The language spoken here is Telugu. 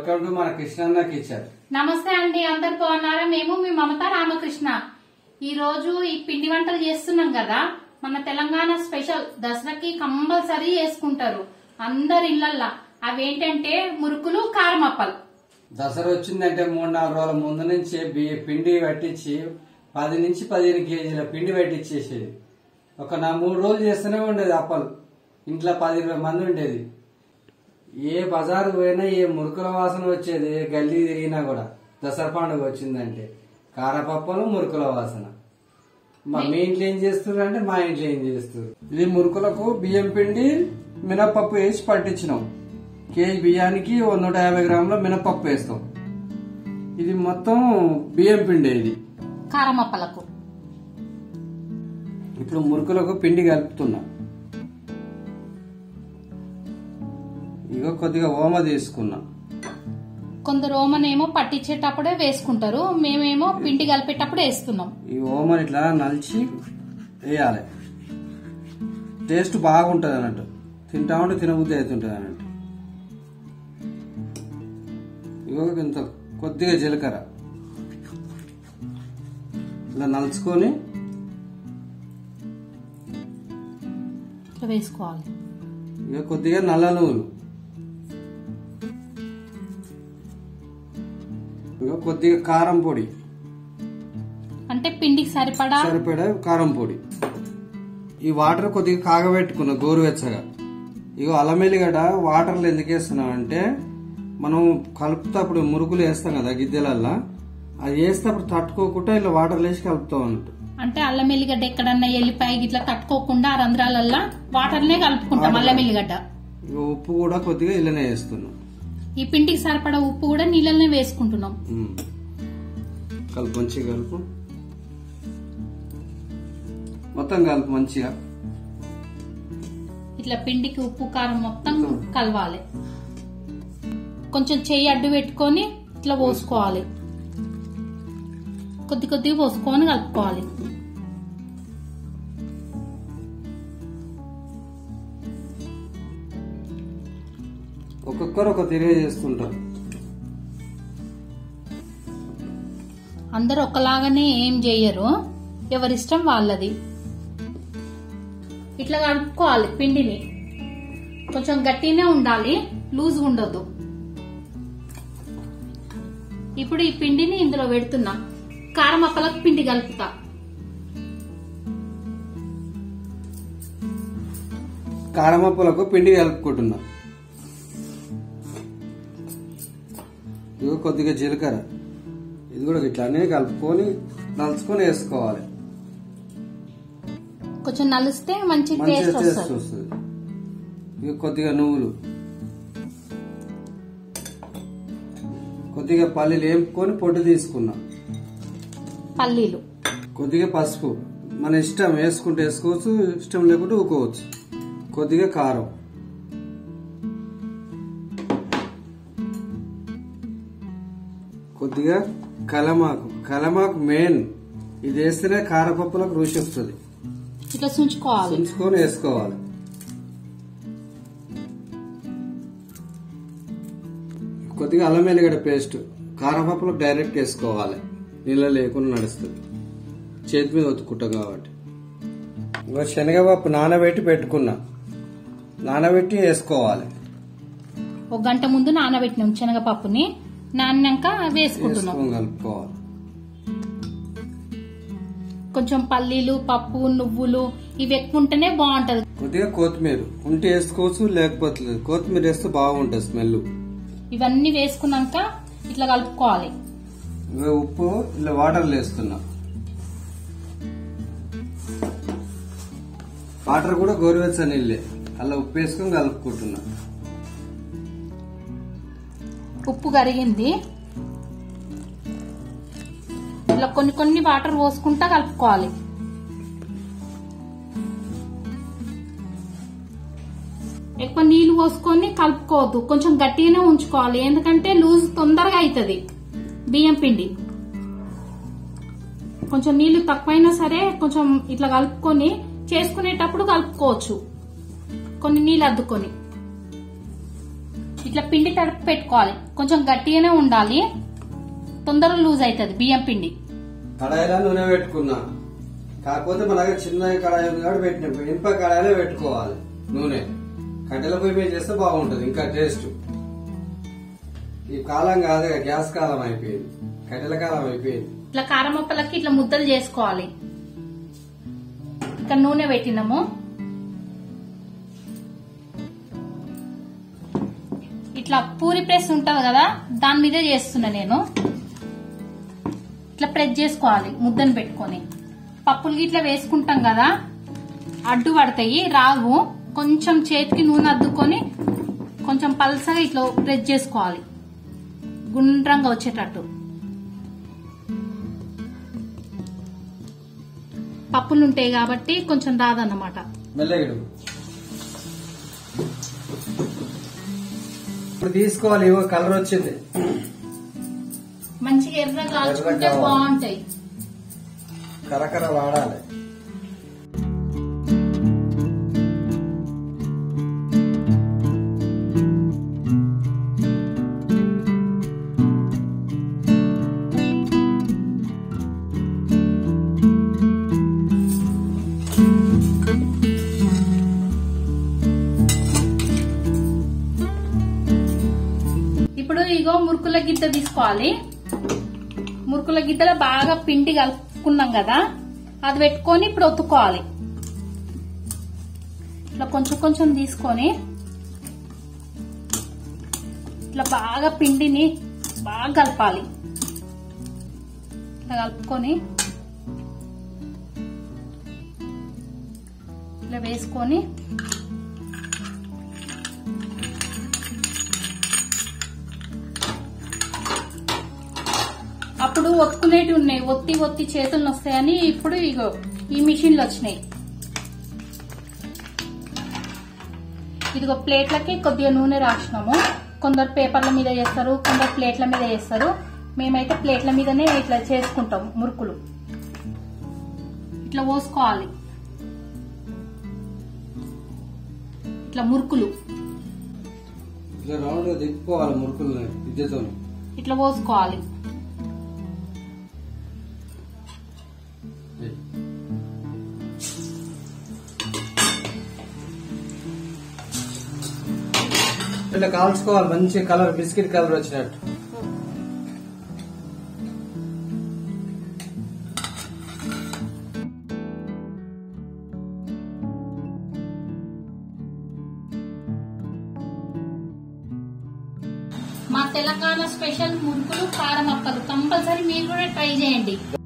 వెల్కమ్ టు మన కృష్ణన్న కిచెన్ నమస్తే అండి అందరు బాగున్నారా మేము మీ మమత రామకృష్ణ ఈ రోజు ఈ పిండి వంటలు చేస్తున్నాం కదా మన తెలంగాణ స్పెషల్ దసరాకి కంపల్సరీ చేసుకుంటారు అందరి ఇళ్లల్లా అవేంటంటే మురుకులు కారమప్పలు దసరా వచ్చిందంటే మూడు నాలుగు రోజుల ముందు నుంచి బియ్య పిండి పట్టించి పది నుంచి పదిహేను కేజీల పిండి పట్టించేసేది ఒక నా మూడు రోజులు చేస్తూనే ఉండేది అప్పలు ఇంట్లో పది ఇరవై మంది ఉండేది ఏ బజారు పోయినా ఏ మురుకుల వాసన వచ్చేది ఏ గల్లీ తిరిగినా కూడా దసరా పండుగ వచ్చిందంటే కారపప్పలు మురుకుల వాసన మా మీ ఇంట్లో ఏం చేస్తారు అంటే మా ఇంట్లో ఏం చేస్తారు ఇది మురుకులకు బియ్యం పిండి మినపప్పు వేసి పట్టించినాం కేజీ బియ్యానికి ఓ నూట యాభై గ్రాముల మినపప్పు వేస్తాం ఇది మొత్తం బియ్యం పిండి ఇది కారమప్పలకు ఇప్పుడు మురుకులకు పిండి కలుపుతున్నా ఇగో కొద్దిగా ఓమ తీసుకున్నా కొందరు ఓమనేమో పట్టించేటప్పుడే వేసుకుంటారు మేమేమో పిండి కలిపేటప్పుడు వేస్తున్నాం ఈ ఓమని ఇట్లా నలిచి వేయాలి టేస్ట్ బాగుంటది అన్నట్టు తింటా ఉంటే తినబుద్ధి అవుతుంటది అన్నట్టు ఇగో ఇంత కొద్దిగా జీలకర్ర ఇలా నలుచుకొని ఇట్లా వేసుకోవాలి ఇక కొద్దిగా నల్ల నువ్వులు ఇక కొద్దిగా కారం పొడి అంటే పిండికి సరిపడా సరిపడా కారం పొడి ఈ వాటర్ కొద్దిగా కాగబెట్టుకున్న గోరువెచ్చగా ఇగో అల్లం ఎల్లిగడ్డ వాటర్లో ఎందుకు వేస్తున్నాం అంటే మనం కలుపుతప్పుడు మురుకులు వేస్తాం కదా గిద్దెలల్లా అది వేసేటప్పుడు తట్టుకోకుండా ఇలా వాటర్లో వేసి కలుపుతాం అన్నట్టు అంటే అల్లం ఎల్లిగడ్డ ఎక్కడన్నా ఎల్లిపాయ ఇట్లా తట్టుకోకుండా ఆ రంధ్రాలల్లా వాటర్నే కలుపుకుంటాం అల్లం ఎల్లిగడ్డ ఇక ఉప్పు కూడా కొద్దిగా ఇలానే వేస్తున్నాం ఈ పిండికి సరిపడా ఉప్పు కూడా నీళ్ళనే వేసుకుంటున్నాం ఉమ్. కలుపు మంచిగా కలుపు మొత్తం కలుపు మంచిగా ఇట్లా పిండికి ఉప్పు కారం మొత్తం కలవాలి కొంచెం చెయ్యి అడ్డు పెట్టుకొని ఇట్లా పోసుకోవాలి కొద్ది కొద్దిగా పోసుకొని కలుపుకోవాలి ఒక్కొక్కరు ఒక తిరిగి చేస్తుంటారు అందరు ఒకలాగానే ఏం చెయ్యరు ఎవరిష్టం వాళ్ళది ఇట్లా కలుపుకోవాలి పిండిని కొంచెం గట్టినే ఉండాలి లూజ్ ఉండొద్దు ఇప్పుడు ఈ పిండిని ఇందులో పెడుతున్నా కారం అప్పలకు పిండి కలుపుతా కారమప్పులకు పిండి కలుపుకుంటున్నా ఇదిగో కొద్దిగా జీలకర్ర ఇది కూడా ఇట్లానే కలుపుకొని నలుచుకొని వేసుకోవాలి కొంచెం నలిస్తే మంచి మంచిగా టేస్ట్ టేస్ట్ వస్తుంది వస్తుంది ఇక కొద్దిగా నువ్వులు కొద్దిగా పల్లీలు వేపుకొని పొట్టు తీసుకున్నా పల్లీలు కొద్దిగా పసుపు మన ఇష్టం వేసుకుంటే వేసుకోవచ్చు ఇష్టం లేకుంటే ఊకోవచ్చు కొద్దిగా కారం కొద్దిగా కలమాకు కలమాకు మెయిన్ ఇది వేస్తేనే కారపప్పులకు రుచి వస్తుంది ఇట్లా సుంచుకోవాలి ఉంచుకొని వేసుకోవాలి కొద్దిగా అల్లం ఎల్లిగడ్డ పేస్ట్ కారపప్పులకు డైరెక్ట్ వేసుకోవాలి నీళ్ళ లేకుండా నడుస్తుంది చేతి మీద ఒత్తుకుంటాం కాబట్టి ఇంకో శనగపప్పు నానబెట్టి పెట్టుకున్నా నానబెట్టి వేసుకోవాలి ఒక గంట ముందు నానబెట్టినాం శనగపప్పుని నాన్నాక వేసుకుంటున్నాం వేసుకొని కలుపుకోవాలి కొంచెం పల్లీలు పప్పు నువ్వులు ఇవి ఎక్కువ ఉంటేనే బాగుంటది కొద్దిగా కొత్తిమీర ఉంటే వేసుకోవచ్చు లేకపోతే లేదు కొత్తిమీర వేస్తే బాగుంటుంది స్మెల్ ఇవన్నీ వేసుకున్నాక ఇట్లా కలుపుకోవాలి ఇంకా ఉప్పు ఇలా వాటర్లో వేస్తున్నా వాటర్ కూడా గోరువెచ్చని నీళ్ళే అలా ఉప్పు వేసుకొని కలుపుకుంటున్నా ఉప్పు కరిగింది ఇట్లా కొన్ని కొన్ని వాటర్ పోసుకుంటా కలుపుకోవాలి ఎక్కువ నీళ్లు పోసుకొని కలుపుకోవద్దు కొంచెం గట్టిగానే ఉంచుకోవాలి ఎందుకంటే లూజ్ తొందరగా అవుతుంది బియ్యం పిండి కొంచెం నీళ్లు తక్కువైనా సరే కొంచెం ఇట్లా కలుపుకొని చేసుకునేటప్పుడు కలుపుకోవచ్చు కొన్ని నీళ్ళు అద్దుకొని ఇట్లా పిండి తడిపి పెట్టుకోవాలి కొంచెం గట్టిగానే ఉండాలి తొందరగా లూజ్ అవుతుంది బియ్యం పిండి కడాయిలో నూనె పెట్టుకున్నా కాకపోతే మన దగ్గర చిన్న కడాయి ఉంది కాబట్టి పెట్టిన ఇనుప కడాయిలో పెట్టుకోవాలి నూనె కట్టెల పొయ్యి మీద చేస్తే బాగుంటది ఇంకా టేస్ట్ ఈ కాలం కాదు గ్యాస్ కాలం అయిపోయింది కట్టెల కాలం అయిపోయింది ఇట్లా కారం మొప్పలకి ఇట్లా ముద్దలు చేసుకోవాలి ఇక్కడ నూనె పెట్టినాము ఇట్లా పూరి ప్రెస్ ఉంటది కదా దాని మీదే చేస్తున్నా నేను ఇట్లా ప్రెస్ చేసుకోవాలి ముద్దను పెట్టుకొని పప్పులు ఇట్లా వేసుకుంటాం కదా అడ్డు పడతాయి రావు కొంచెం చేతికి నూనె అద్దుకొని కొంచెం పల్సగా ఇట్లా ప్రెస్ చేసుకోవాలి గుండ్రంగా వచ్చేటట్టు పప్పులు ఉంటాయి కాబట్టి కొంచెం రాదన్నమాట మెల్లగిడు ఇప్పుడు తీసుకోవాలి ఇవో కలర్ వచ్చింది మంచిగా ఎర్ర కాల్చుకుంటే ఎర్రగా బాగుంటాయి కరకర వాడాలి ఇప్పుడు ఇగో మురుకుల గిద్ద తీసుకోవాలి మురుకుల గిద్దలో బాగా పిండి కలుపుకున్నాం కదా అది పెట్టుకొని ఇప్పుడు ఒత్తుకోవాలి ఇట్లా కొంచెం కొంచెం తీసుకొని ఇట్లా బాగా పిండిని బాగా కలపాలి ఇట్లా కలుపుకొని ఇట్లా వేసుకొని అప్పుడు ఒత్తుకునేటి ఉన్నాయి ఒత్తి ఒత్తి చేతులు వస్తాయని ఇప్పుడు ఇగో ఈ మిషన్లు వచ్చినాయి ఇదిగో ప్లేట్లకి కొద్దిగా నూనె రాసినాము కొందరు పేపర్ల మీద చేస్తారు కొందరు ప్లేట్ల మీద చేస్తారు మేమైతే ప్లేట్ల మీదనే ఇట్లా చేసుకుంటాం మురుకులు ఇట్లా పోసుకోవాలి ఇట్లా మురుకులు ఇట్లా రౌండ్ గా తిప్పుకోవాలి మురుకుల్ని విద్యతో ఇట్లా పోసుకోవాలి ఇట్లా కాల్చుకోవాలి మంచి కలర్ బిస్కెట్ కలర్ వచ్చినట్టు మా తెలంగాణ స్పెషల్ మురుకులు కారం అప్పలు కంపల్సరీ మీరు కూడా ట్రై చేయండి